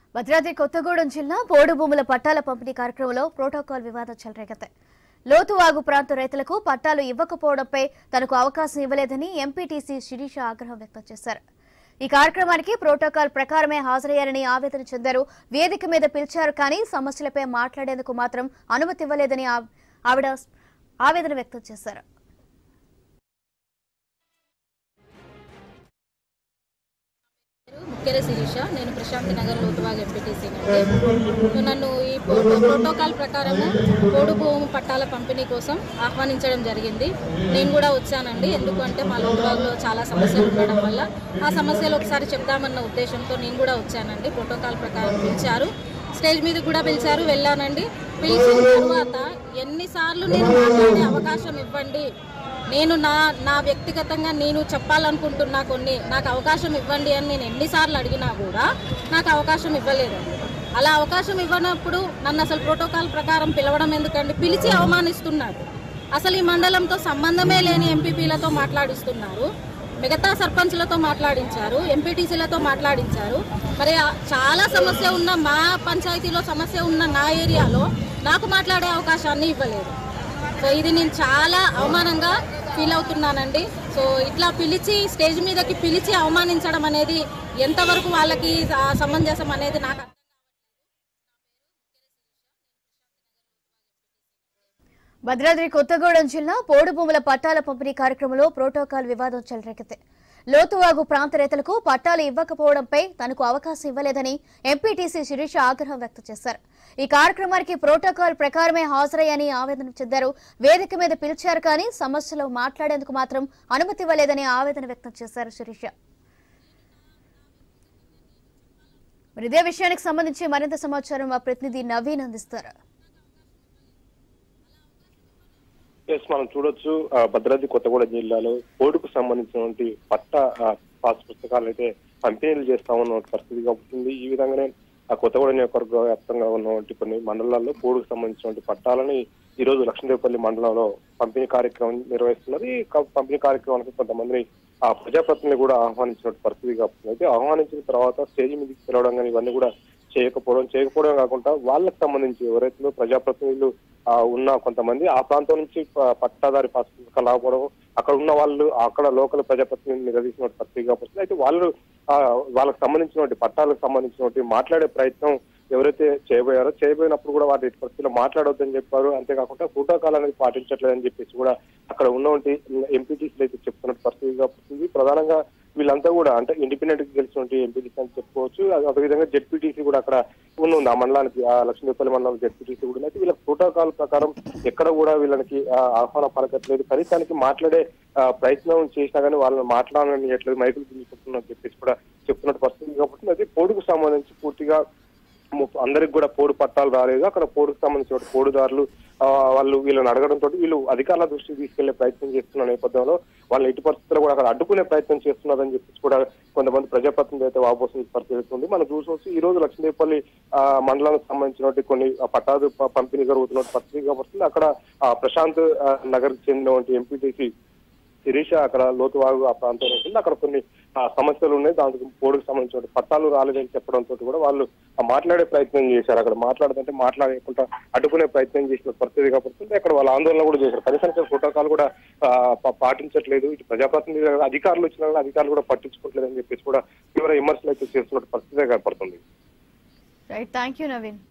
భద్రాద్రి కొత్తగూడెం జిల్లా పోడు భూముల పట్టాల పంపిణీ కార్యక్రమంలో ప్రోటోకాల్ వివాదం చెలరేగతాయి లోతువాగు ప్రాంత రైతులకు పట్టాలు ఇవ్వకపోవడంపై తనకు అవకాశం ఇవ్వలేదని ఎంపీటీసీ శిరీష ఆగ్రహం వ్యక్తం చేశారు ఈ కార్యక్రమానికి ప్రోటోకాల్ ప్రకారమే హాజరయ్యారని ఆవేదన చెందారు వేదిక మీద పిలిచారు కానీ సమస్యలపై మాట్లాడేందుకు మాత్రం అనుమతి ఇవ్వలేదని ఆ- ఆవిడ ఆవేదన వ్యక్తం చేశారు ముఖ్యర శిరీష నేను ప్రశాంతి నగర్ లోతువాగ్ ఎంపీటీసీ నుండి నన్ను ఈ ప్రో- ప్రోటోకాల్ ప్రకారము పోడు భూమి పట్టాల పంపిణీ కోసం ఆహ్వానించడం జరిగింది నేను కూడా వచ్చానండి ఎందుకంటే మా లోతువాగ్లో చాలా సమస్యలు ఉండడం వల్ల ఆ సమస్యలు ఒకసారి చెప్దామన్న ఉద్దేశంతో నేను కూడా వచ్చానండి ప్రోటోకాల్ ప్రకారం పిలిచారు స్టేజ్ మీద కూడా పిలిచారు వెళ్ళానండి పిలిచిన తర్వాత ఎన్నిసార్లు నేను మాట్లాడే అవకాశం ఇవ్వండి నేను నా నా వ్యక్తిగతంగా నేను చెప్పాలనుకుంటున్నా కొన్ని నాకు అవకాశం ఇవ్వండి అని నేను ఎన్నిసార్లు అడిగినా కూడా నాకు అవకాశం ఇవ్వలేదు అలా అవకాశం ఇవ్వనప్పుడు నన్ను అసలు ప్రోటోకాల్ ప్రకారం పిలవడం ఎందుకండి పిలిచి అవమానిస్తున్నారు అసలు ఈ మండలంతో సంబంధమే లేని ఎంపీపీలతో మాట్లాడిస్తున్నారు మిగతా సర్పంచ్లతో మాట్లాడించారు ఎంపీటీసీలతో మాట్లాడించారు మరి ఆ చాలా సమస్య ఉన్న మా పంచాయతీలో సమస్య ఉన్న నా ఏరియాలో నాకు మాట్లాడే అవకాశాన్ని ఇవ్వలేదు సో ఇది నేను చాలా అవమానంగా ఫీల్ అవుతున్నానండి సో ఇట్లా పిలిచి స్టేజ్ మీదకి పిలిచి అవమానించడం అనేది ఎంతవరకు వాళ్ళకి ఆ, సమంజసం అనేది నాకు అర్థం భద్రాద్రి కొత్తగూడెం జిల్లా పోడు భూముల పట్టాల పంపిణీ కార్యక్రమంలో ప్రోటోకాల్ వివాదం చెలరేగింది లోతువాగు ప్రాంత రైతులకు పట్టాలు ఇవ్వకపోవడంపై తనకు అవకాశం ఇవ్వలేదని ఎంపీటీసీ శిరీష ఆగ్రహం వ్యక్తం చేశారు ఈ కార్యక్రమానికి ప్రోటోకాల్ ప్రకారమే హాజరయ్యని ఆవేదన చెందారు వేదిక మీద పిలిచారు కానీ సమస్యలు మాట్లాడేందుకు మాత్రం అనుమతి ఇవ్వలేదని ఆవేదన వ్యక్తం చేశారు శిరీష మరి ఇదే విషయానికి సంబంధించి మరింత సమాచారం మా ప్రతినిధి నవీన్ అందిస్తారు ఎస్ మనం చూడొచ్చు ఆ, భద్రాద్రి కొత్తగూడెం జిల్లాలో పోడుకు సంబంధించినటువంటి పట్ట ఆ, పాస్ పుస్తకాలు అయితే పంపిణీలు చేస్తా ఉన్న పరిస్థితి కాబట్టి ఈ విధంగానే ఆ కొత్తగూడెం నియోజకవర్గ వ్యాప్తంగా ఉన్నటువంటి కొన్ని మండలాల్లో పోడుకు సంబంధించినటువంటి పట్టాలని ఈ రోజు లక్ష్మీదేవపల్లి మండలంలో పంపిణీ కార్యక్రమం నిర్వహిస్తున్నారు ఈ క- పంపిణీ కార్యక్రమానికి కొంతమంది ఆ ప్రజాప్రతినిధులు కూడా ఆహ్వానించిన పరిస్థితి కాబట్టి అయితే ఆహ్వానించిన తర్వాత స్టేజ్ మీదకి పిలవడం కానీ ఇవన్నీ కూడా చేయకపోవడం చేయకపోవడం కాకుండా వాళ్ళకి సంబంధించి ఎవరైతే ప్రజాప్రతినిధులు ఆ, ఉన్న కొంతమంది ఆ ప్రాంతం నుంచి ప- పట్టాదారి పాస్ పుస్తకాలు రాకపోవడం అక్కడ ఉన్న వాళ్ళు అక్కడ లోకల్ ప్రజాప్రతినిధులు నిలదీసిన పరిస్థితి కాబట్టి అయితే వాళ్ళు ఆ, వాళ్ళకి సంబంధించినటువంటి పట్టాలకు సంబంధించినటువంటి మాట్లాడే ప్రయత్నం ఎవరైతే చేయబోయారో చేయబోయినప్పుడు కూడా వాటి పరిస్థితిలో మాట్లాడొద్దని చెప్పారు అంతేకాకుండా ప్రోటోకాల్ అనేది పాటించట్లేదని చెప్పేసి కూడా అక్కడ ఉన్నటువంటి ఎంపీటీసీలు అయితే చెప్తున్న పరిస్థితి కాబట్టి ప్రధానంగా వీళ్ళంతా కూడా అంటే ఇండిపెండెంట్ గా గెలిచినటువంటి ఎంపీటీసీ అని చెప్పుకోవచ్చు అదే- అదేవిధంగా జెడ్పీటీసీ కూడా అక్కడ ఉంది ఆ మండలానికి ఆ లక్ష్మీపల్లి మండలం జెడ్పీటీసీ కూడా అయితే వీళ్ళ ప్రోటోకాల్ ప్రకారం ఎక్కడ కూడా వీళ్ళకి ఆ, ఆహ్వానం పలకట్లేదు కనీసానికి మాట్లాడే ఆ, ప్రయత్నం చేసినా కానీ వాళ్ళని మాట్లాడనియట్లేదు మైకులు తీసుకుంటున్నారని చెప్పేసి కూడా చెప్తున్న పరిస్థితి కాబట్టి అది పోడుకు సంబంధించి పూర్తిగా ము- అందరికి కూడా పోడు పట్టాలు రాలేదు అక్కడ పోడుకు సంబంధించిన పోడుదారులు ఆ, వాళ్ళు వీళ్ళని అడగడంతో వీళ్ళు అధికారుల దృష్టికి తీసుకెళ్లే ప్రయత్నం చేస్తున్న నేపథ్యంలో వాళ్ళ ఎట్టి పరిస్థితుల్లో కూడా అక్కడ అడ్డుకునే ప్రయత్నం చేస్తున్నారని చెప్పేసి కూడా కొంతమంది ప్రజాప్రతినిధులు అయితే వాపోసిన పరిస్థితి ఉంది మనం చూసొచ్చు ఈ రోజు లక్ష్మీదేవపల్లి ఆ, మండలానికి సంబంధించినటువంటి కొన్ని ఆ, పట్టాలు ప- పంపిణీ జరుగుతున్న పరిస్థితి కాబట్టి అక్కడ ఆ, ప్రశాంత్ ఆ, నగర్ చెందినటువంటి ఎంపీటీసీ శిరీష అక్కడ లోతువాగు ఆ ప్రాంతంలో ఉంటుంది అక్కడ కొన్ని ఆ, సమస్యలు ఉన్నాయి దానికి పోడుకు సంబంధించిన పట్టాలు రాలేదని చెప్పడంతో కూడా వాళ్ళు ఆ మాట్లాడే ప్రయత్నం చేశారు అక్కడ మాట్లాడుతుంటే మాట్లాడకుండా అడ్డుకునే ప్రయత్నం చేసిన పరిస్థితి కాబట్టి అక్కడ వాళ్ళ ఆందోళన కూడా చేశారు కనీసం ప్రోటోకాల్ కూడా ఆ, పా- పాటించట్లేదు ఇటు ప్రజాప్రతినిధి అధికారులు వచ్చినా కూడా అధికారులు కూడా పట్టించుకోవట్లేదు అని చెప్పేసి కూడా తీవ్ర విమర్శలు అయితే చేస్తున్న పరిస్థితి కనపడుతుంది రైట్ థ్యాంక్ యూ నవీన్